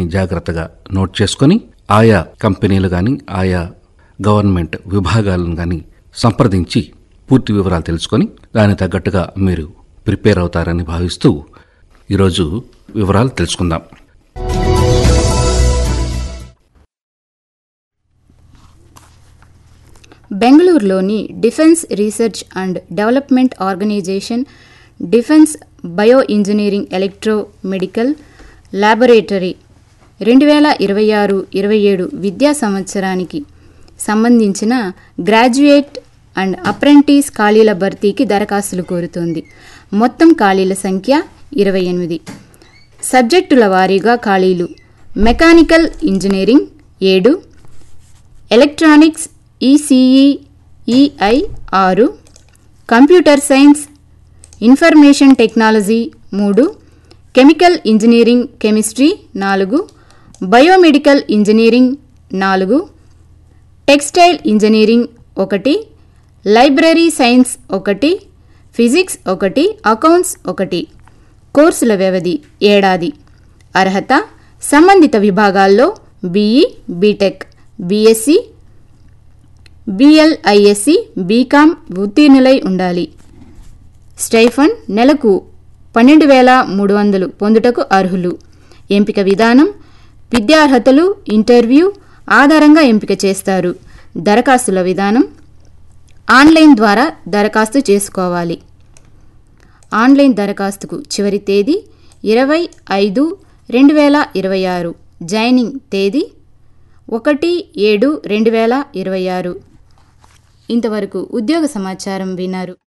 జాగ్రత్తగా నోట్ చేసుకొని ఆయా కంపెనీలు కానీ ఆయా గవర్నమెంట్ విభాగాలను కానీ సంప్రదించి పూర్తి వివరాలు తెలుసుకొని దానికి తగ్గట్టుగా మీరు ప్రిపేర్ అవుతారని భావిస్తూ ఈరోజు వివరాలు తెలుసుకుందాం బెంగళూరులోని defence research and development organisation defence bio engineering electro medical laboratory రెండు వేల ఇరవై ఆరు ఇరవై ఏడు విద్యా సంవత్సరానికి సంబంధించిన గ్రాడ్యుయేట్ అండ్ అప్రెంటిస్ ఖాళీల భర్తీకి దరఖాస్తులు కోరుతోంది మొత్తం ఖాళీల సంఖ్య ఇరవై ఎనిమిది సబ్జెక్టుల వారీగా ఖాళీలు మెకానికల్ ఇంజనీరింగ్ ఏడు ఎలక్ట్రానిక్స్ ఈసీఈ ఈఐ ఆరు కంప్యూటర్ సైన్స్ ఇన్ఫర్మేషన్ టెక్నాలజీ మూడు కెమికల్ ఇంజనీరింగ్ కెమిస్ట్రీ నాలుగు బయోమెడికల్ ఇంజనీరింగ్ నాలుగు టెక్స్టైల్ ఇంజనీరింగ్ ఒకటి లైబ్రరీ సైన్స్ ఒకటి ఫిజిక్స్ ఒకటి అకౌంట్స్ ఒకటి కోర్సుల వ్యవధి ఏడాది అర్హత సంబంధిత విభాగాల్లో BE BTech BSc BLISc BCom ఉత్తీర్ణులై ఉండాలి స్టైఫండ్ నెలకు పన్నెండు వేల మూడు వందలు పొందుటకు అర్హులు ఎంపిక విధానం విద్యార్హతలు ఇంటర్వ్యూ ఆధారంగా ఎంపిక చేస్తారు దరఖాస్తుల విధానం ఆన్లైన్ ద్వారా దరఖాస్తు చేసుకోవాలి ఆన్లైన్ దరఖాస్తుకు చివరి తేదీ ఇరవై ఐదు రెండు వేల ఇరవై ఆరు జాయినింగ్ తేదీ ఒకటి ఏడు రెండు వేల ఇరవై ఆరు ఇంతవరకు ఉద్యోగ సమాచారం విన్నారు